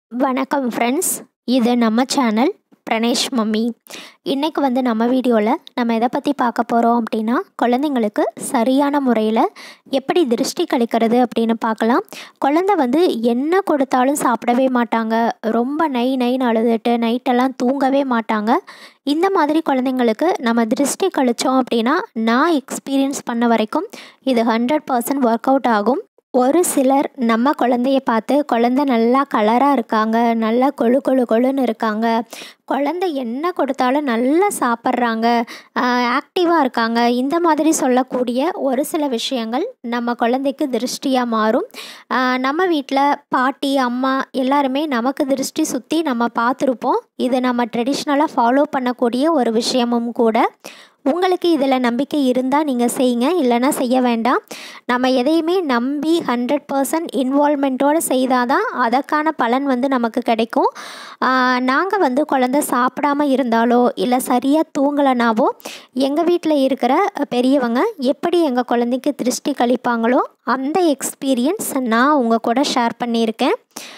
வணக்கம் ஃப்ரெண்ட்ஸ் இது நம்ம சேனல் பிரணேஷ் மம்மி இன்றைக்கி வந்து நம்ம வீடியோவில் நம்ம எதை பற்றி பார்க்க போகிறோம் அப்படின்னா குழந்தைங்களுக்கு சரியான முறையில் எப்படி திருஷ்டி கழிக்கிறது அப்படின்னு பார்க்கலாம் குழந்தை வந்து என்ன கொடுத்தாலும் சாப்பிடவே மாட்டாங்க ரொம்ப நை நைன்னு அழுதுட்டு நைட்டெல்லாம் தூங்கவே மாட்டாங்க இந்த மாதிரி குழந்தைங்களுக்கு நம்ம திருஷ்டி கழித்தோம் அப்படின்னா நான் எக்ஸ்பீரியன்ஸ் பண்ண வரைக்கும் இது ஹண்ட்ரட் பர்சன்ட் ஒர்க் அவுட் ஆகும் ஒரு சிலர் நம்ம குழந்தைய பார்த்து குழந்த நல்லா கலராக இருக்காங்க நல்லா கொழு கொழு கொழுன்னு இருக்காங்க குழந்த என்ன கொடுத்தாலும் நல்லா சாப்பிட்றாங்க ஆக்டிவாக இருக்காங்க இந்த மாதிரி சொல்லக்கூடிய ஒரு சில விஷயங்கள் நம்ம குழந்தைக்கு திருஷ்டியாக மாறும் ஆஹ் நம்ம வீட்டில் பாட்டி அம்மா எல்லாருமே நமக்கு திருஷ்டி சுற்றி நம்ம பார்த்துருப்போம் இது நம்ம ட்ரெடிஷ்னலாக ஃபாலோ பண்ணக்கூடிய ஒரு விஷயமும் கூட உங்களுக்கு இதில் நம்பிக்கை இருந்தால் நீங்கள் செய்யுங்க இல்லைன்னா செய்ய வேண்டாம் நம்ம எதையுமே நம்பி ஹண்ட்ரட் பர்சன்ட் இன்வால்மெண்ட்டோடு செய்தால் தான் அதற்கான பலன் வந்து நமக்கு கிடைக்கும் நாங்கள் வந்து குழந்த சாப்பிடாம இருந்தாலோ இல்லை சரியாக தூங்கலைனாவோ எங்கள் வீட்டில் இருக்கிற பெரியவங்க எப்படி எங்கள் குழந்தைக்கு திருஷ்டி கழிப்பாங்களோ அந்த எக்ஸ்பீரியன்ஸ் நான் உங்கள் கூட ஷேர் பண்ணியிருக்கேன்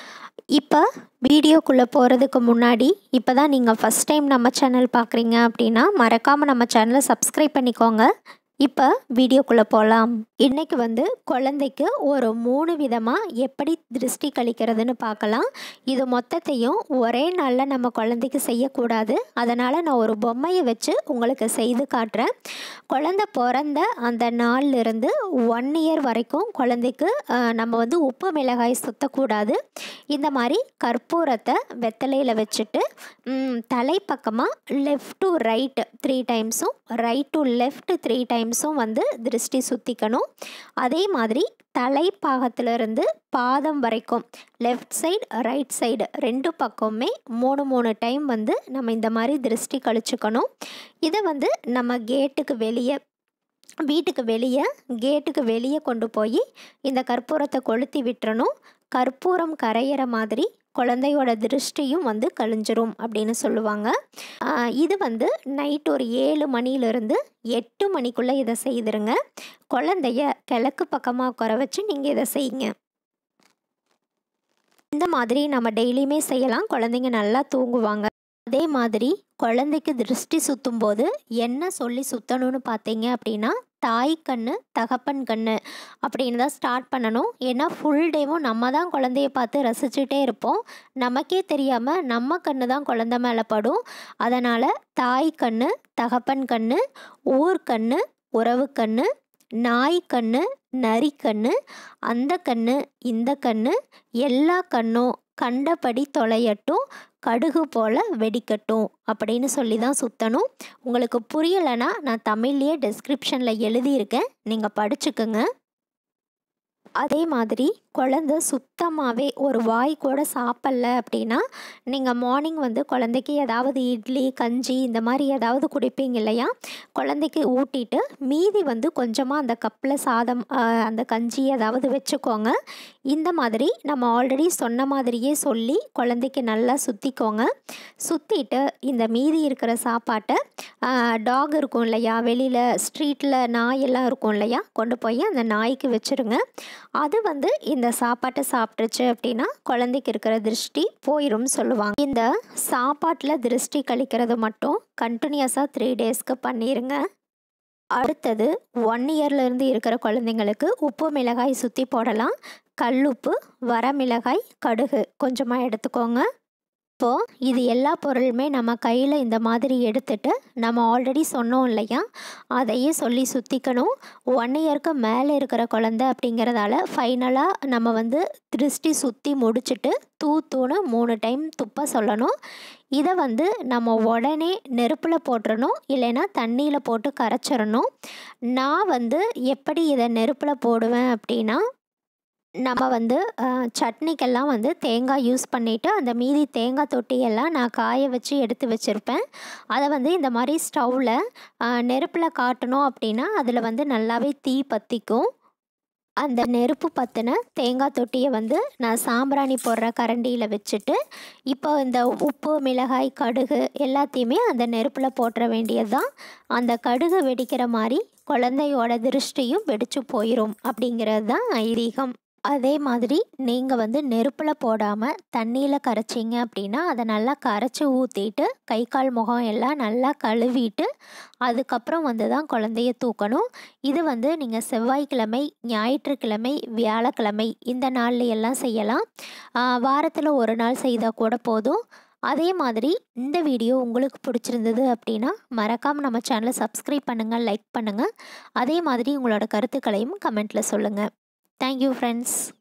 இப்போ வீடியோக்குள்ளே போகிறதுக்கு முன்னாடி இப்போ தான் நீங்கள் ஃபஸ்ட் டைம் நம்ம சேனல் பார்க்குறீங்க அப்படின்னா மறக்காமல் நம்ம சேனலை சப்ஸ்கிரைப் பண்ணிக்கோங்க இப்போ வீடியோக்குள்ளே போகலாம் இன்றைக்கி வந்து குழந்தைக்கு ஒரு மூணு விதமாக எப்படி திருஷ்டி கழிக்கிறதுன்னு பார்க்கலாம் இது மொத்தத்தையும் ஒரே நாளில் நம்ம குழந்தைக்கு செய்யக்கூடாது அதனால் நான் ஒரு பொம்மையை வச்சு உங்களுக்கு செய்து காட்டுறேன் குழந்த பிறந்த அந்த நாள்லேருந்து ஒன் இயர் வரைக்கும் குழந்தைக்கு ஆஹ், நம்ம வந்து உப்பு மிளகாய் சுத்தக்கூடாது இந்த மாதிரி கற்பூரத்தை வெத்தலையில் வச்சுட்டு ம், தலைப்பக்கமாக லெஃப்ட் டு ரைட் த்ரீ டைம்ஸும் ரைட் டு லெஃப்ட் த்ரீ டைம்ஸும் வந்து திருஷ்டி சுற்றிக்கணும் அதே மாதிரி தலைப்பாகத்திலிருந்து பாதம் வரைக்கும் லெஃப்ட் சைடு ரைட் சைடு ரெண்டு பக்கமுமே மூணு மூணு டைம் வந்து நம்ம இந்த மாதிரி திருஷ்டி கழிச்சுக்கணும் இதை வந்து நம்ம கேட்டுக்கு வெளியே வீட்டுக்கு வெளியே கேட்டுக்கு வெளியே கொண்டு போய் இந்த கற்பூரத்தை கொளுத்தி விட்டுறணும் கற்பூரம் கரையிற மாதிரி குழந்தையோட திருஷ்டியும் வந்து கழிஞ்சிரும் அப்படின்னு சொல்லுவாங்க ஆஹ் இது வந்து நைட் ஒரு ஏழு மணிலேருந்து எட்டு மணிக்குள்ளே இதை செய்திருங்க குழந்தைய கிழக்கு பக்கமாக உட்கார வச்சு நீங்கள் இதை செய்யுங்க இந்த மாதிரி நம்ம டெய்லியுமே செய்யலாம் குழந்தைங்க நல்லா தூங்குவாங்க அதே மாதிரி குழந்தைக்கு திருஷ்டி சுற்றும் போது என்ன சொல்லி சுற்றணும்னு பார்த்தீங்க அப்படின்னா தாய் கண்ணு தகப்பன் கண்ணு அப்படின்னு தான் ஸ்டார்ட் பண்ணணும் ஏன்னா ஃபுல் டேவும் நம்ம தான் குழந்தைய பார்த்து ரசிச்சுட்டே இருப்போம் நமக்கே தெரியாமல் நம்ம கண்ணு தான் குழந்த மேலே படும் அதனால் தாய் கண்ணு தகப்பன் கண்ணு ஊர் கண்ணு உறவு கண்ணு நாய் கண்ணு நரி கண்ணு அந்த கண்ணு இந்த கண்ணு எல்லா கண்ணும் கண்டபடி தொலையட்டும் கடுகு போல் வெடிக்கட்டும் அப்படின்னு சொல்லி தான் சுற்றணும் உங்களுக்கு புரியலைன்னா நான் தமிழ்லேயே டெஸ்கிரிப்ஷனில் எழுதியிருக்கேன் நீங்கள் படிச்சுக்கோங்க அதே மாதிரி குழந்த சுத்தமாகவே ஒரு வாய் கூட சாப்பிடல அப்படின்னா நீங்கள் மார்னிங் வந்து குழந்தைக்கு ஏதாவது இட்லி கஞ்சி இந்த மாதிரி ஏதாவது குடிப்பீங்க இல்லையா குழந்தைக்கு ஊட்டிட்டு மீதி வந்து கொஞ்சமாக அந்த கப்பில் சாதம் ஆஹ், அந்த கஞ்சி ஏதாவது வச்சுக்கோங்க இந்த மாதிரி நம்ம ஆல்ரெடி சொன்ன மாதிரியே சொல்லி குழந்தைக்கு நல்லா சுற்றிக்கோங்க சுற்றிட்டு இந்த மீதி இருக்கிற சாப்பாட்டை டாக் இருக்கும் இல்லையா வெளியில் ஸ்ட்ரீட்டில் நாய் எல்லாம் இருக்கும் இல்லையா கொண்டு போய் அந்த நாய்க்கு வச்சுருங்க அது வந்து இந்த சாப்பாட்டை சாப்பிட்டுச்சு அப்படின்னா குழந்தைக்கு இருக்கிற திருஷ்டி போயிடும்னு சொல்லுவாங்க இந்த சாப்பாட்டில் திருஷ்டி கழிக்கிறது மட்டும் கண்டினியூஸாக த்ரீ டேஸ்க்கு பண்ணிடுங்க அடுத்தது ஒன் இயர்லேருந்து இருக்கிற குழந்தைங்களுக்கு உப்பு மிளகாய் சுற்றி போடலாம் கல்லுப்பு வரமிளகாய் கடுகு கொஞ்சமாக எடுத்துக்கோங்க இப்போது இது எல்லா பொருளுமே நம்ம கையில் இந்த மாதிரி எடுத்துட்டு நம்ம ஆல்ரெடி சொன்னோம் இல்லையா அதையே சொல்லி சுற்றிக்கணும் ஒன் இயருக்கு மேலே இருக்கிற குழந்த அப்படிங்கிறதால ஃபைனலாக நம்ம வந்து திருஷ்டி சுற்றி முடிச்சுட்டு தூ தூணு மூணு டைம் துப்ப சொல்லணும் இதை வந்து நம்ம உடனே நெருப்பில் போட்டுறணும் இல்லைன்னா தண்ணியில் போட்டு கரைச்சிடணும் நான் வந்து எப்படி இதை நெருப்பில் போடுவேன் அப்படின்னா நம்ம வந்து அஹ், சட்னிக்கெல்லாம் வந்து தேங்காய் யூஸ் பண்ணிவிட்டு அந்த மீதி தேங்காய் தொட்டியெல்லாம் நான் காய வச்சு எடுத்து வச்சுருப்பேன் அதை வந்து இந்த மாதிரி ஸ்டவ்வில் நெருப்பில் காட்டணும் அப்படின்னா அதில் வந்து நல்லாவே தீ பற்றிக்கும் அந்த நெருப்பு பற்றின தேங்காய் தொட்டியை வந்து நான் சாம்பிராணி போடுற கரண்டியில் வச்சுட்டு இப்போ இந்த உப்பு மிளகாய் கடுகு எல்லாத்தையுமே அந்த நெருப்பில் போட்டுற வேண்டியது தான் அந்த கடுகு வெடிக்கிற மாதிரி குழந்தையோட திருஷ்டியும் வெடிச்சு போயிடும் அப்படிங்கிறது தான் ஐதீகம் அதே மாதிரி நீங்கள் வந்து நெருப்பில் போடாமல் தண்ணியில் கரைச்சிங்க அப்படின்னா அதை நல்லா கரைச்சி ஊற்றிட்டு கை கால் முகம் எல்லாம் நல்லா கழுவிட்டு அதுக்கப்புறம் வந்து தான் குழந்தைய தூக்கணும் இது வந்து நீங்கள் செவ்வாய்க்கிழமை ஞாயிற்றுக்கிழமை வியாழக்கிழமை இந்த நாள்ல எல்லாம் செய்யலாம் வாரத்தில் ஒரு நாள் செய்தால் கூட போதும் அதே மாதிரி இந்த வீடியோ உங்களுக்கு பிடிச்சிருந்தது அப்படின்னா மறக்காமல் நம்ம சேனலை சப்ஸ்கிரைப் பண்ணுங்கள் லைக் பண்ணுங்கள் அதே மாதிரி உங்களோட கருத்துக்களையும் கமெண்ட்டில் சொல்லுங்கள் தேங்க்யூ ஃப்ரெண்ட்ஸ்